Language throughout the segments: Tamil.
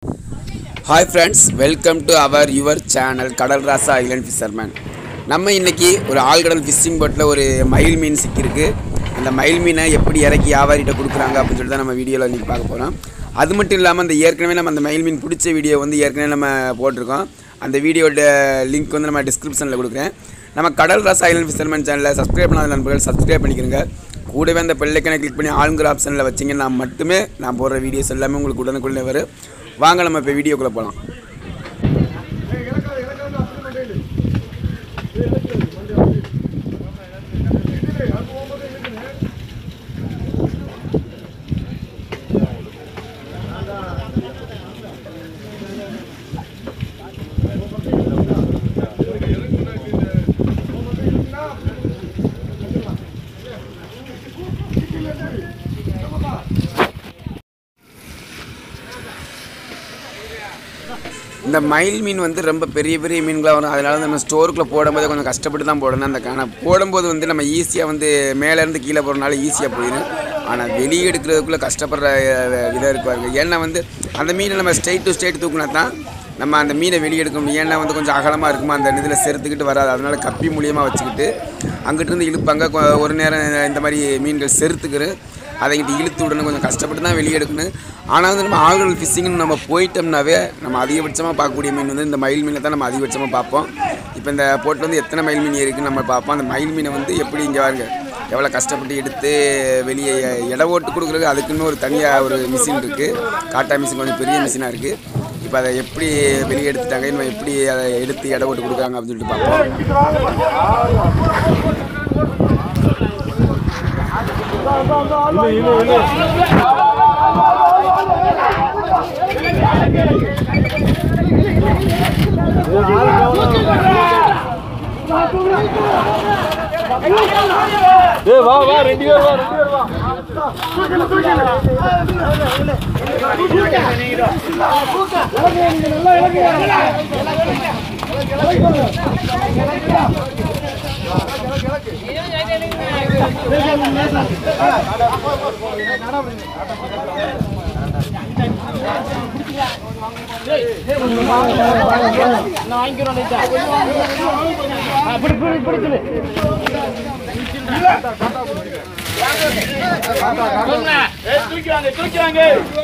hi friends welcome to our your channel Kadal Rasa island fisherman நம்ம இன்னைக்கு ஒரு ஆழ்கடல் ஃபிஷிங் போட்டில் ஒரு மயில் மீன் சிக்கியிருக்கு அந்த மயில் மீனை எப்படி இறக்கி வியாபாரிகிட்ட கொடுக்குறாங்க அப்படின்னு சொல்லிட்டு தான் நம்ம வீடியோவில் இன்றைக்கி பார்க்க போகிறோம் அது மட்டும் இல்லாமல் அந்த ஏற்கனவே நம்ம அந்த மயில் மீன் பிடிச்ச வீடியோ வந்து ஏற்கனவே நம்ம போட்டிருக்கோம் அந்த வீடியோட லிங்க் வந்து நம்ம டிஸ்கிரிப்ஷனில் கொடுக்குறேன் நம்ம கடல் ராசா ஐலண்ட் ஃபிஷர்மேன் சேனலை சப்ஸ்கிரைப் பண்ணாத நண்பர்கள் சப்ஸ்கிரைப் பண்ணிக்கிறங்க கூடவே அந்த பெல்லைக்கனை கிளிக் பண்ணி ஆளுங்கிற ஆப்ஷனில் வச்சிங்கன்னா மட்டுமே நான் போடுற வீடியோஸ் எல்லாமே உங்களுக்கு உடனுக்குள்ளே வரும் வாங்க நம்ம இப்போ வீடியோக்குள்ளே போகலாம் இந்த மயில் மீன் வந்து ரொம்ப பெரிய பெரிய மீன்களாக வரும் அதனால நம்ம ஸ்டோருக்குள்ளே போடும்போது கொஞ்சம் கஷ்டப்பட்டு தான் போடணும் அந்த ஆனால் போடும்போது வந்து நம்ம ஈஸியாக வந்து மேலேருந்து கீழே போகிறனால ஈஸியாக போயிடும் ஆனால் வெளியே எடுக்கிறதுக்குள்ளே கஷ்டப்படுற அஹ், விதம் இருப்பாருங்க ஏன்னா வந்து அந்த மீனை நம்ம ஸ்ட்ரெயிட் டு ஸ்ட்ரெயிட் தூக்குனா தான் நம்ம அந்த மீனை வெளியே எடுக்க முடியும் ஏன்னா வந்து கொஞ்சம் அகலமாக இருக்குமா அந்த இதில் செருத்துக்கிட்டு வராது அதனால கப்பி மூலியமாக வச்சுக்கிட்டு அங்கிட்டிருந்து இழுப்பாங்க கொ- ஒரு நேரம் இந்த மாதிரி மீன்கள் செருத்துக்கிற அதைங்கிட்டு இழுத்து விடணும் கொஞ்சம் கஷ்டப்பட்டு தான் வெளியே எடுக்கணும் ஆனால் வந்து நம்ம ஆழ்கடல் ஃபிஷிங்னு நம்ம போயிட்டோம்னாவே நம்ம அதிகபட்சமாக பார்க்கக்கூடிய மீன் வந்து இந்த மயில் மீனை தான் நம்ம அதிகபட்சமாக பார்ப்போம் இப்போ இந்த போட்டில் வந்து எத்தனை மயில் மீன் இருக்குன்னு நம்ம பார்ப்போம் அந்த மயில் மீனை வந்து எப்படி இங்கே பாருங்க எவ்வளோ கஷ்டப்பட்டு எடுத்து வெளியே இட ஓட்டு கொடுக்குறது அதுக்குன்னு ஒரு தனியாக ஒரு மிஷின் இருக்குது காட்டா மிஷின் கொஞ்சம் பெரிய மிஷினாக இருக்குது இப்போ அதை எப்படி வெளியே எடுத்துட்டாங்க நம்ம எப்படி அதை எடுத்து இட ஓட்டு கொடுக்குறாங்க அப்படின்னு சொல்லிட்டு பார்ப்போம் ஏய் வா வா ரெண்டு பேர் வா ரெண்டு பேர் வா தூக்கிவாங்க தூக்கிவாங்க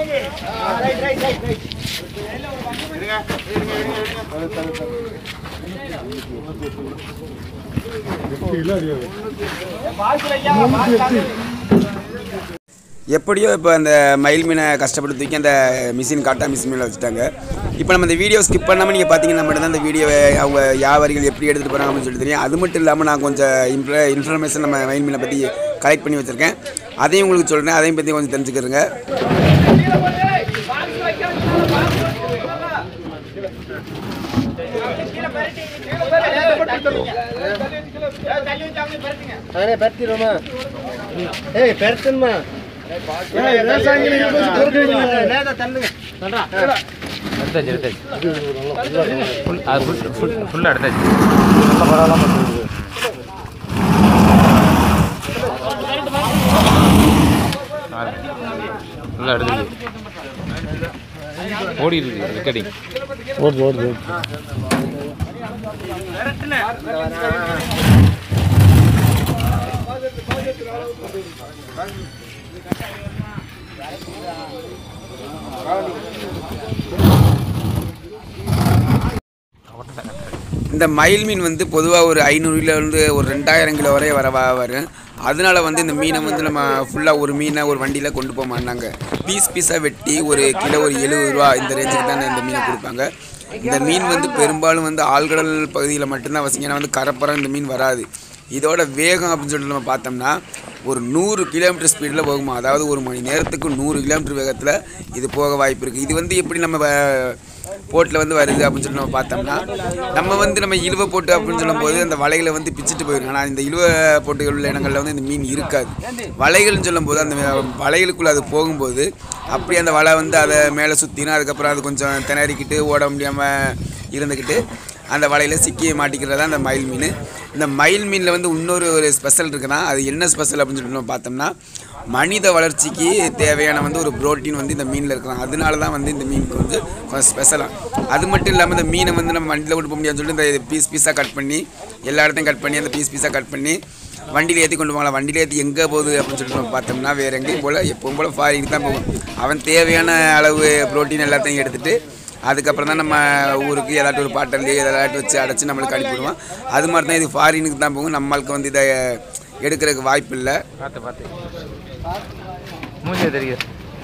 எப்படியோ இப்போ அந்த மயில் மீனை கஷ்டப்பட்டு தூக்கி அந்த மிஷின் காட்டா மிஷின் மேலே வச்சுட்டாங்க இப்போ நம்ம இந்த வீடியோ ஸ்கிப் பண்ணாமல் நீங்கள் பார்த்தீங்கன்னா மட்டும்தான் அந்த வீடியோவை அவங்க வியாபாரிகள் எப்படி எடுத்துகிட்டு போகிறாங்க அப்படின்னு சொல்லிட்டு தெரியும் அது மட்டும் இல்லாமல் நான் கொஞ்சம் இன்ஃப இன்ஃபர்மேஷன் நம்ம மயில் மீனை பற்றி கலெக்ட் பண்ணி வச்சுருக்கேன் அதையும் உங்களுக்கு சொல்கிறேன் அதையும் பற்றி கொஞ்சம் தெரிஞ்சுக்கிறேங்க அண்ணே பரத்திடுமா ஏய் பரத்தணுமா எடுத்தாச்சு எடுத்தாச்சு ஃபுல் அது ஃபுல் ஃபுல் ஃபுல்லாக எடுத்தாச்சு ஃபுல்லாக எடுத்தாச்சு ஓடி இருக்கு ரெக்கார்டிங் ஓடுது ஓடுது இந்த மயில் மீன் வந்து பொதுவாக ஒரு ஐநூறு கிலோலேருந்து ஒரு ரெண்டாயிரம் கிலோ வரை வர வ- வரும் அதனால வந்து இந்த மீனை வந்து நம்ம ஃபுல்லாக ஒரு மீனை ஒரு வண்டியில் கொண்டு போக மாட்டாங்க பீஸ் பீஸாக வெட்டி ஒரு கிலோ ஒரு எழுபது ரூபா இந்த ரேஞ்சுக்கு தான் இந்த மீனை கொடுப்பாங்க இந்த மீன் வந்து பெரும்பாலும் வந்து ஆழ்கடல் பகுதியில் மட்டும்தான் வசிங்க ஏன்னா வந்து கரப்பரம் இந்த மீன் வராது இதோட வேகம் அப்படின்னு சொல்லிட்டு நம்ம பார்த்தோம்னா ஒரு நூறு கிலோமீட்டர் ஸ்பீடில் போகுமா அதாவது ஒரு மணி நேரத்துக்கு நூறு கிலோமீட்டர் வேகத்தில் இது போக வாய்ப்பு இருக்குது இது வந்து எப்படி நம்ம வ- போட்டில் வந்து வருது அப்படின்னு சொல்லி நம்ம பார்த்தோம்னா நம்ம வந்து நம்ம இழுவை போட்டு அப்படின்னு சொல்லும்போது அந்த வலைகளை வந்து பிச்சுட்டு போயிடும் ஆனால் இந்த இழுவை போட்டுகள் உள்ள இடங்களில் வந்து இந்த மீன் இருக்காது வலைகள்னு சொல்லும்போது அந்த வலைகளுக்குள்ளே அது போகும்போது அப்படியே அந்த வலை வந்து அதை மேலே சுற்றினா அதுக்கப்புறம் அது கொஞ்சம் திணறிக்கிட்டு ஓட முடியாமல் இருந்துக்கிட்டு அந்த வலையில் சிக்கி மாட்டிக்கிறது தான் அந்த மயில் மீன் இந்த மயில் மீனில் வந்து இன்னொரு ஒரு ஸ்பெஷல் இருக்குன்னா அது என்ன ஸ்பெஷல் அப்படின்னு சொல்லிட்டு நம்ம பார்த்தோம்னா மனித வளர்ச்சிக்கு தேவையான வந்து ஒரு புரோட்டீன் வந்து இந்த மீனில் இருக்கலாம் அதனால தான் வந்து இந்த மீனுக்கு வந்து கொஞ்சம் ஸ்பெஷலாக அது மட்டும் இல்லாமல் இந்த மீனை வந்து நம்ம வண்டியில் கொண்டு போக முடியாதுன்னு சொல்லிட்டு இந்த பீஸ் பீஸாக கட் பண்ணி எல்லா இடத்தையும் கட் பண்ணி அந்த பீஸ் பீஸாக கட் பண்ணி வண்டியில் ஏற்றி கொண்டு போகலாம் வண்டியில் ஏற்றி எங்கே போகுது அப்படின்னு சொல்லிட்டு நம்ம பார்த்தோம்னா வேறு எங்கேயும் போல் எப்பவும் போல் ஃபாரினுக்கு தான் போகும் அவன் தேவையான அளவு புரோட்டீன் எல்லாத்தையும் எடுத்துகிட்டு அதுக்கப்புறம் தான் நம்ம ஊருக்கு ஏதாட்டும் ஒரு பாட்டல்லையோ ஏதாட்டும் வச்சு அடைச்சி நம்மளுக்கு அனுப்பிவிடுவோம் அது மாதிரி தான் இது ஃபாரினுக்கு தான் போகும் நம்மளுக்கு வந்து இதை எடுக்கிறதுக்கு வாய்ப்பு இல்லை பார்த்து பார்த்து மூஞ்சில் தெரியுது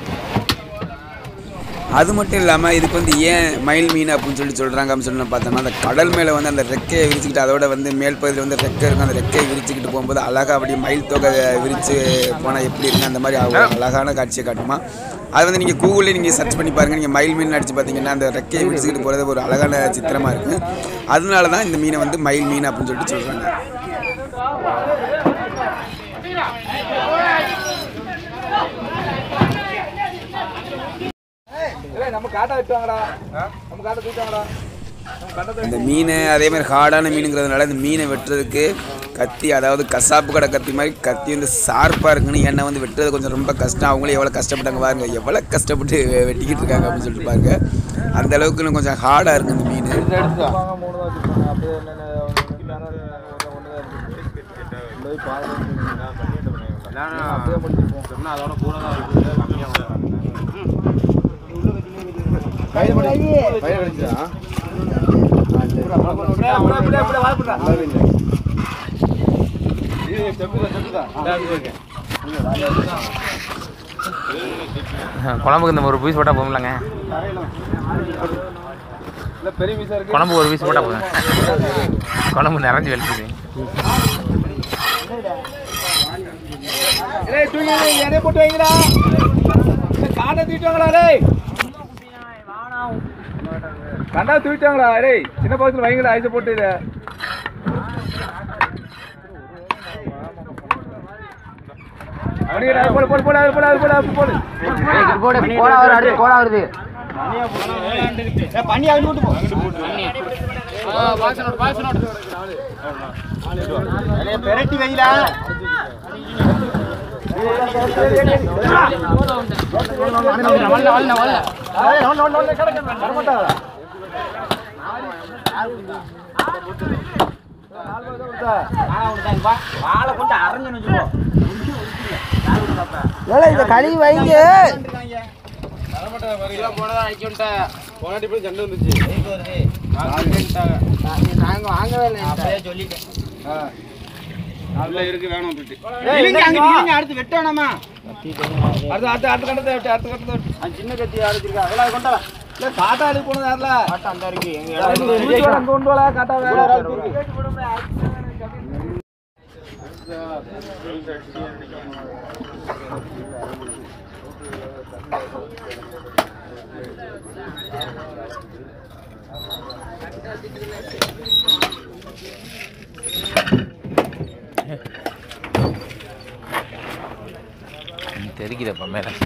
அது மட்டும் இல்லாமல் இதுக்கு வந்து ஏன் மயில் மீன் அப்படின்னு சொல்லி சொல்கிறாங்க அப்படின்னு சொல்லி நம்ம பார்த்தோம்னா அந்த கடல் மேலே வந்து அந்த ரெக்கையை விரிச்சுக்கிட்டு அதோட வந்து மேல் பகுதியில் வந்து ரெக்கை இருக்கும் அந்த ரெக்கையை விரிச்சுக்கிட்டு போகும்போது அழகாக அப்படியே மயில் தொகை விரித்து போனால் எப்படி இருக்கு அந்த மாதிரி ஒரு அழகான காட்சியை காட்டுமா அது வந்து நீங்கள் கூகுளில் நீங்கள் சர்ச் பண்ணி பாருங்கள் நீங்கள் மயில் மீன் அடித்து பார்த்தீங்கன்னா அந்த ரெக்கையை விரிச்சுக்கிட்டு போகிறது ஒரு அழகான சித்திரமாக இருக்குது அதனால தான் இந்த மீனை வந்து மயில் மீன் அப்படின்னு சொல்லிட்டு சொல்கிறாங்க இந்த மீன் அதே மாதிரி ஹார்டான மீனுங்கிறதுனால இந்த மீனை வெட்டுறதுக்கு கத்தி அதாவது கசாப்பு கடை கத்தி மாதிரி கத்தி வந்து ஷார்ப்பாக இருக்குன்னு எண்ணெய் வந்து வெட்டுறது கொஞ்சம் ரொம்ப கஷ்டம் அவங்களும் எவ்வளோ கஷ்டப்பட்டாங்க பாருங்க எவ்வளோ கஷ்டப்பட்டு வெட்டிக்கிட்டு இருக்காங்க அப்படின்னு சொல்லிட்டு பாருங்க அந்த அளவுக்கு இன்னும் கொஞ்சம் ஹார்டாக இருக்குது இந்த மீன் குழம்புக்கு இந்த ஒரு பீஸ் போட்டால் போகும்லங்க குழம்பு ஒரு பீஸ் போட்டால் போதும் குழம்பு நிறைஞ்சு வெளிக்குது போட்டு வைங்கடா காண்டை தூக்கிட்டாங்களா டேய் கண்டா தூக்கிட்டாங்களா டேய் சின்ன பக்கத்துல வைங்கடா ஐஸை போட்டு இதை அப்படியே போடு போடு போடு அது போடு அது போடு அது போடு கோடா வருது அடுத்து கோடா வருது பண்ணி அங்கிட்டு விட்டு போ பெரட்டி வைடா இதை கழுவி வைங்க அடுத்து வெட்டணுமா அடுத்து அடுத்து அடுத்த கட்டத்தை விட்டு அடுத்த கட்டத்தை விட்டு சின்ன கத்தி அடிச்சிருக்கா அதெல்லாம் கொண்டா இல்ல காட்டா எடுத்து போனது யாருல அந்த இருக்கு எங்க அங்க கொண்டு வரல காட்டா வேற தெரிக்குதப்பா மேலே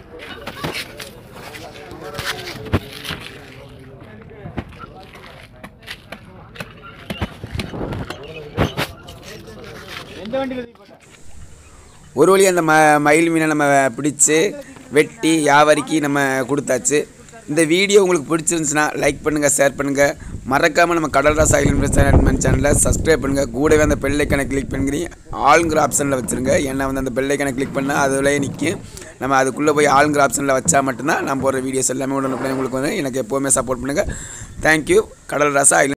ஒரு வழி அந்த ம மயில் மீனை நம்ம பிடிச்சு வெட்டி வியாபாரிக்கு நம்ம கொடுத்தாச்சு இந்த வீடியோ உங்களுக்கு பிடிச்சிருந்துச்சுன்னா லைக் பண்ணுங்கள் ஷேர் பண்ணுங்கள் மறக்காமல் நம்ம கடல் ராசா ஐலண்ட் சேனலை சப்ஸ்கிரைப் பண்ணுங்கள் கூடவே அந்த பெல்லைக்கனை கிளிக் பண்ணி ஆளுங்கிற ஆப்ஷனில் வச்சுருங்க ஏன்னா வந்து அந்த பெல்லைக்கனை கிளிக் பண்ணால் அதுலேயே நிற்கும் நம்ம அதுக்குள்ளே போய் ஆளுங்கிற ஆப்ஷனில் வச்சா மட்டும்தான் நான் போடுற வீடியோஸ் எல்லாமே உடனுக்குடனே உங்களுக்கு வந்து எனக்கு எப்போவுமே சப்போர்ட் பண்ணுங்கள் தேங்க்யூ கடல் ராசா ஐலண்ட்